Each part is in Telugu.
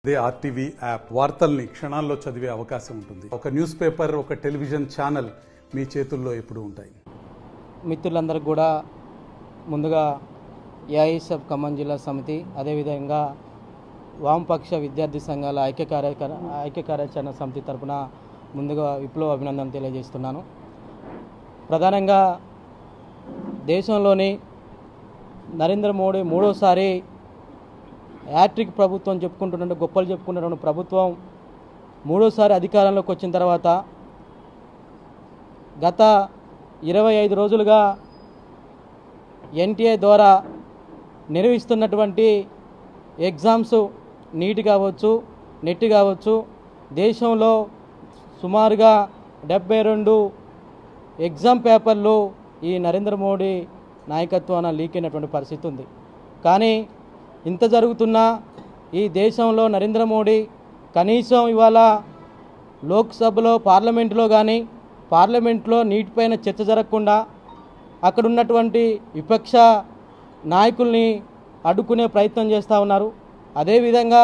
దే ఆర్టీవీ యాప్ వార్తల్ని క్షణాల్లో చదివే అవకాశం ఉంటుంది ఒక న్యూస్ పేపర్ ఒక టెలివిజన్ ఛానల్ మీ చేతుల్లో ఎప్పుడూ ఉంటాయి మిత్రులందరికీ కూడా ముందుగా ఏఐఎస్ఎఫ్ ఖమ్మం జిల్లా సమితి అదేవిధంగా వామపక్ష విద్యార్థి సంఘాల ఐక్య కార్యకర ఐక్య కార్యాచరణ సమితి తరపున ముందుగా విప్లవ అభినందన తెలియజేస్తున్నాను ప్రధానంగా దేశంలోని నరేంద్ర మోడీ మూడోసారి యాట్రిక్ ప్రభుత్వం చెప్పుకుంటున్న గొప్పలు చెప్పుకుంటున్న ప్రభుత్వం మూడోసారి అధికారంలోకి వచ్చిన తర్వాత గత ఇరవై ఐదు రోజులుగా ఎన్టీఏ ద్వారా నిర్వహిస్తున్నటువంటి ఎగ్జామ్స్ నీట్ కావచ్చు నెట్ కావచ్చు దేశంలో సుమారుగా డెబ్బై రెండు ఎగ్జామ్ పేపర్లు ఈ నరేంద్ర మోడీ నాయకత్వాన లీక్ అయినటువంటి పరిస్థితి ఉంది కానీ ఇంత జరుగుతున్నా ఈ దేశంలో నరేంద్ర మోడీ కనీసం ఇవాళ లోక్సభలో పార్లమెంట్లో కానీ పార్లమెంట్లో నీటిపైన చర్చ జరగకుండా అక్కడ ఉన్నటువంటి విపక్ష నాయకుల్ని అడ్డుకునే ప్రయత్నం చేస్తూ ఉన్నారు అదేవిధంగా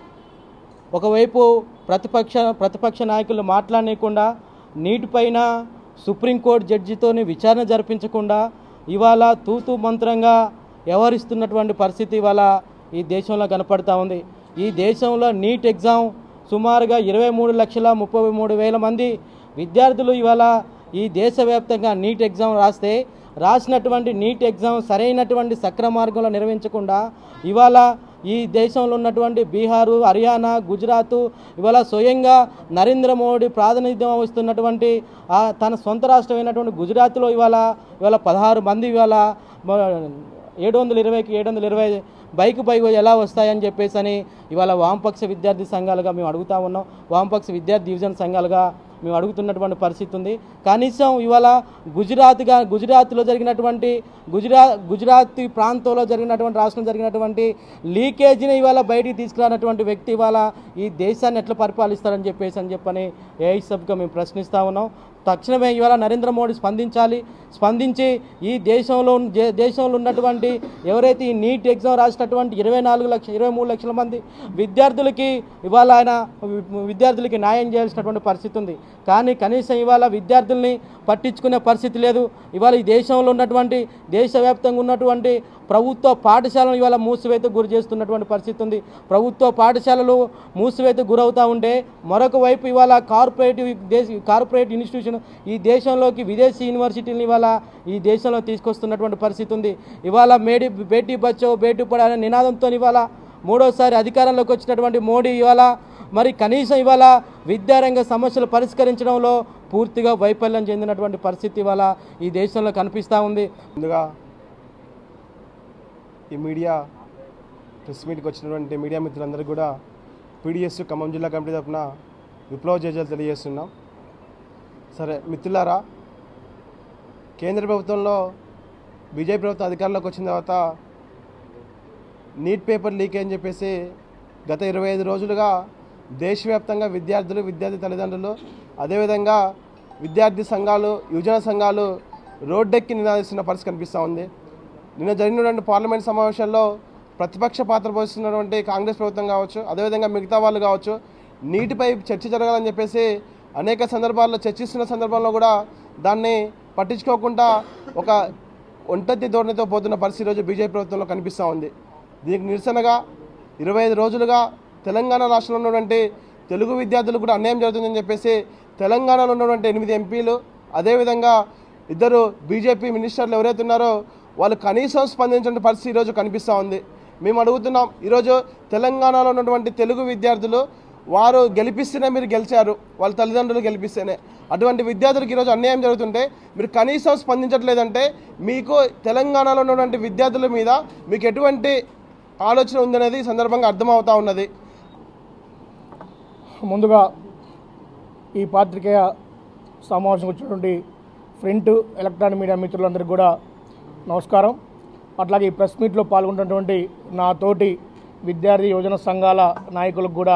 ఒకవైపు ప్రతిపక్ష ప్రతిపక్ష నాయకులు మాట్లాడనీయకుండా నీటిపైన సుప్రీంకోర్టు జడ్జితోని విచారణ జరిపించకుండా ఇవాళ తూతు మంత్రంగా వ్యవహరిస్తున్నటువంటి పరిస్థితి ఇవాళ ఈ దేశంలో కనపడతా ఉంది ఈ దేశంలో నీట్ ఎగ్జామ్ సుమారుగా ఇరవై మూడు లక్షల ముప్పై మూడు వేల మంది విద్యార్థులు ఇవాళ ఈ దేశవ్యాప్తంగా నీట్ ఎగ్జామ్ రాస్తే రాసినటువంటి నీట్ ఎగ్జామ్ సరైనటువంటి సక్ర మార్గంలో నిర్వహించకుండా ఇవాళ ఈ దేశంలో ఉన్నటువంటి బీహారు హర్యానా గుజరాత్ ఇవాళ స్వయంగా నరేంద్ర మోడీ ప్రాతినిధ్యం వహిస్తున్నటువంటి ఆ తన సొంత రాష్ట్రమైనటువంటి గుజరాత్లో ఇవాళ ఇవాళ పదహారు మంది ఇవాళ మ- ఏడు వందల ఇరవైకి ఏడు వందల ఇరవై బైక్ బైక్ ఎలా వస్తాయని చెప్పేసి అని ఇవాళ వామపక్ష విద్యార్థి సంఘాలుగా మేము అడుగుతా ఉన్నాం వామపక్ష విద్యార్థి డివిజన్ సంఘాలుగా మేము అడుగుతున్నటువంటి పరిస్థితి ఉంది కనీసం ఇవాళ గుజరాత్గా గుజరాత్లో జరిగినటువంటి గుజరా గుజరాత్ ప్రాంతంలో జరిగినటువంటి రాష్ట్రం జరిగినటువంటి లీకేజీని ఇవాళ బయటికి తీసుకురానటువంటి వ్యక్తి ఇవాళ ఈ దేశాన్ని ఎట్లా పరిపాలిస్తారని చెప్పేసి అని చెప్పని ఏఐసబ్గా మేము ప్రశ్నిస్తూ ఉన్నాం తక్షణమే ఇవాళ నరేంద్ర మోడీ స్పందించాలి స్పందించి ఈ దేశంలో ఉన్న- దే- దేశంలో ఉన్నటువంటి ఎవరైతే ఈ నీట్ ఎగ్జామ్ రాసినటువంటి ఇరవై నాలుగు లక్ష ఇరవై మూడు లక్షల మంది విద్యార్థులకి ఇవాళ ఆయన వి- విద్యార్థులకి న్యాయం చేయాల్సినటువంటి పరిస్థితి ఉంది కానీ కనీసం ఇవాళ విద్యార్థుల్ని పట్టించుకునే పరిస్థితి లేదు ఇవాళ ఈ దేశంలో ఉన్నటువంటి దేశవ్యాప్తంగా ఉన్నటువంటి ప్రభుత్వ పాఠశాలను ఇవాళ మూసివేత గురి చేస్తున్నటువంటి పరిస్థితి ఉంది ప్రభుత్వ పాఠశాలలు మూసివేత గురవుతూ ఉంటే మరొక వైపు ఇవాళ కార్పొరేట్ దేశ కార్పొరేట్ ఇన్స్టిట్యూషన్ ఈ దేశంలోకి విదేశీ యూనివర్సిటీలను ఇవాళ ఈ దేశంలో తీసుకొస్తున్నటువంటి పరిస్థితి ఉంది ఇవాళ మేడి బేటీ బచ్చో బేటీ పడా అనే నినాదంతో ఇవాళ మూడోసారి అధికారంలోకి వచ్చినటువంటి మోడీ ఇవాళ మరి కనీసం ఇవాళ విద్యారంగ సమస్యలు పరిష్కరించడంలో పూర్తిగా వైఫల్యం చెందినటువంటి పరిస్థితి ఇవాళ ఈ దేశంలో కనిపిస్తూ ఉంది ముందుగా ఈ మీడియా ప్రెస్ మీట్కి వచ్చినటువంటి మీడియా మిత్రులందరికీ కూడా పీడిఎస్ ఖమ్మం జిల్లా కమిటీ తరఫున విప్లవ జేజాలు తెలియజేస్తున్నాం సరే మిత్రులారా కేంద్ర ప్రభుత్వంలో బీజేపీ ప్రభుత్వం అధికారంలోకి వచ్చిన తర్వాత నీట్ పేపర్ లీక్ అని చెప్పేసి గత ఇరవై ఐదు రోజులుగా దేశవ్యాప్తంగా విద్యార్థులు విద్యార్థి తల్లిదండ్రులు అదేవిధంగా విద్యార్థి సంఘాలు యువజన సంఘాలు రోడ్డెక్కి నినాదిస్తున్న పరిస్థితి కనిపిస్తూ ఉంది నిన్న జరిగినటువంటి పార్లమెంట్ సమావేశాల్లో ప్రతిపక్ష పాత్ర పోషిస్తున్నటువంటి కాంగ్రెస్ ప్రభుత్వం కావచ్చు అదేవిధంగా మిగతా వాళ్ళు కావచ్చు నీటిపై చర్చ జరగాలని చెప్పేసి అనేక సందర్భాల్లో చర్చిస్తున్న సందర్భంలో కూడా దాన్ని పట్టించుకోకుండా ఒక ఒంటరి ధోరణితో పోతున్న పరిస్థితి ఈరోజు బీజేపీ ప్రభుత్వంలో కనిపిస్తూ ఉంది దీనికి నిరసనగా ఇరవై ఐదు రోజులుగా తెలంగాణ రాష్ట్రంలో ఉన్నటువంటి తెలుగు విద్యార్థులకు కూడా అన్యాయం జరుగుతుందని చెప్పేసి తెలంగాణలో ఉన్నటువంటి ఎనిమిది ఎంపీలు అదేవిధంగా ఇద్దరు బీజేపీ మినిస్టర్లు ఎవరైతే ఉన్నారో వాళ్ళు కనీసం స్పందించిన పరిస్థితి ఈరోజు కనిపిస్తూ ఉంది మేము అడుగుతున్నాం ఈరోజు తెలంగాణలో ఉన్నటువంటి తెలుగు విద్యార్థులు వారు గెలిపిస్తేనే మీరు గెలిచారు వాళ్ళ తల్లిదండ్రులు గెలిపిస్తేనే అటువంటి విద్యార్థులకు ఈరోజు అన్యాయం జరుగుతుంటే మీరు కనీసం స్పందించట్లేదంటే మీకు తెలంగాణలో ఉన్నటువంటి విద్యార్థుల మీద మీకు ఎటువంటి ఆలోచన ఉందనేది ఈ సందర్భంగా అర్థమవుతా ఉన్నది ముందుగా ఈ పాత్రికేయ సమావేశం వచ్చినటువంటి ప్రింట్ ఎలక్ట్రానిక్ మీడియా మిత్రులందరికీ కూడా నమస్కారం అట్లాగే ఈ ప్రెస్ మీట్లో పాల్గొన్నటువంటి నా తోటి విద్యార్థి యువజన సంఘాల నాయకులకు కూడా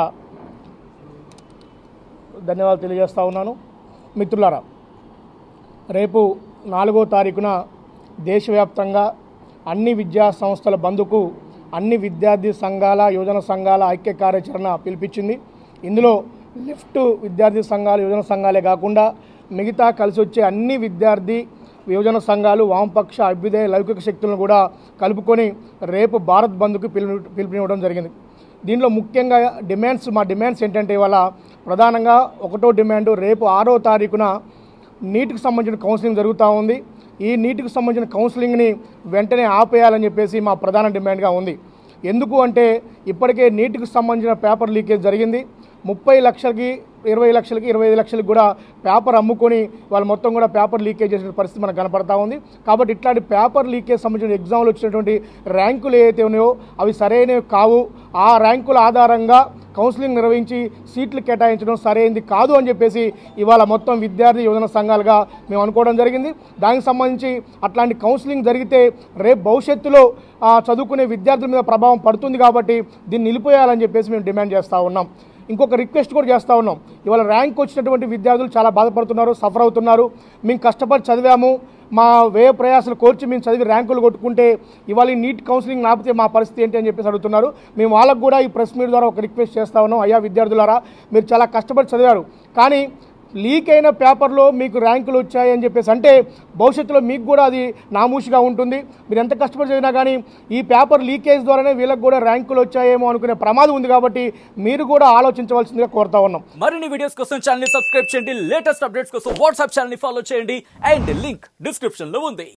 ధన్యవాదాలు తెలియజేస్తా ఉన్నాను మిత్రులారా రేపు నాలుగో తారీఖున దేశవ్యాప్తంగా అన్ని విద్యా సంస్థల బంద్కు అన్ని విద్యార్థి సంఘాల యువజన సంఘాల ఐక్య కార్యాచరణ పిలిపించింది ఇందులో లెఫ్ట్ విద్యార్థి సంఘాలు యువజన సంఘాలే కాకుండా మిగతా కలిసి వచ్చే అన్ని విద్యార్థి యువజన సంఘాలు వామపక్ష అభ్యుదయ లౌకిక శక్తులను కూడా కలుపుకొని రేపు భారత్ బంద్కు పిలుపు పిలుపునివ్వడం జరిగింది దీనిలో ముఖ్యంగా డిమాండ్స్ మా డిమాండ్స్ ఏంటంటే ఇవాళ ప్రధానంగా ఒకటో డిమాండ్ రేపు ఆరో తారీఖున నీటికి సంబంధించిన కౌన్సిలింగ్ జరుగుతూ ఉంది ఈ నీటికి సంబంధించిన కౌన్సిలింగ్ని వెంటనే ఆపేయాలని చెప్పేసి మా ప్రధాన డిమాండ్గా ఉంది ఎందుకు అంటే ఇప్పటికే నీటికి సంబంధించిన పేపర్ లీకేజ్ జరిగింది ముప్పై లక్షలకి ఇరవై లక్షలకి ఇరవై ఐదు లక్షలకి కూడా పేపర్ అమ్ముకొని వాళ్ళు మొత్తం కూడా పేపర్ లీకేజ్ చేసిన పరిస్థితి మనకు కనపడతా ఉంది కాబట్టి ఇట్లాంటి పేపర్ లీకేజ్ సంబంధించిన ఎగ్జామ్లు వచ్చినటువంటి ర్యాంకులు ఏవైతే ఉన్నాయో అవి సరైనవి కావు ఆ ర్యాంకుల ఆధారంగా కౌన్సిలింగ్ నిర్వహించి సీట్లు కేటాయించడం సరైనది కాదు అని చెప్పేసి ఇవాళ మొత్తం విద్యార్థి యువజన సంఘాలుగా మేము అనుకోవడం జరిగింది దానికి సంబంధించి అట్లాంటి కౌన్సిలింగ్ జరిగితే రేపు భవిష్యత్తులో ఆ, చదువుకునే విద్యార్థుల మీద ప్రభావం పడుతుంది కాబట్టి దీన్ని నిలిపేయాలని చెప్పేసి మేము డిమాండ్ చేస్తూ ఉన్నాం ఇంకొక రిక్వెస్ట్ కూడా చేస్తూ ఉన్నాం ఇవాళ ర్యాంక్ వచ్చినటువంటి విద్యార్థులు చాలా బాధపడుతున్నారు సఫర్ అవుతున్నారు మేము కష్టపడి చదివాము మా వ్యయ ప్రయాసాలు కోర్చి మేము చదివి ర్యాంకులు కొట్టుకుంటే ఇవాళ ఈ నీట్ కౌన్సిలింగ్ నాపితే మా పరిస్థితి ఏంటి అని చెప్పేసి అడుగుతున్నారు మేము వాళ్ళకు కూడా ఈ ప్రెస్ మీట్ ద్వారా ఒక రిక్వెస్ట్ చేస్తా ఉన్నాం అయ్యా విద్యార్థులారా మీరు చాలా కష్టపడి చదివారు కానీ లీక్ అయిన పేపర్లో మీకు ర్యాంకులు వచ్చాయి అని చెప్పేసి అంటే భవిష్యత్తులో మీకు కూడా అది నామూషిగా ఉంటుంది మీరు ఎంత కష్టపడి చదివినా కానీ ఈ పేపర్ లీకేజ్ ద్వారానే వీళ్ళకి కూడా ర్యాంకులు వచ్చాయేమో అనుకునే ప్రమాదం ఉంది కాబట్టి మీరు కూడా ఆలోచించవలసిందిగా కోరుతా ఉన్నాం మరిన్ని వీడియోస్ కోసం ఛానల్ ని సబ్స్క్రైబ్ చేయండి లేటెస్ట్ అప్డేట్స్ కోసం వాట్సాప్ ఛానల్ ని ఫాలో చేయండి అండ్ లింక్ డిస్క్రిప్షన్ లో ఉంది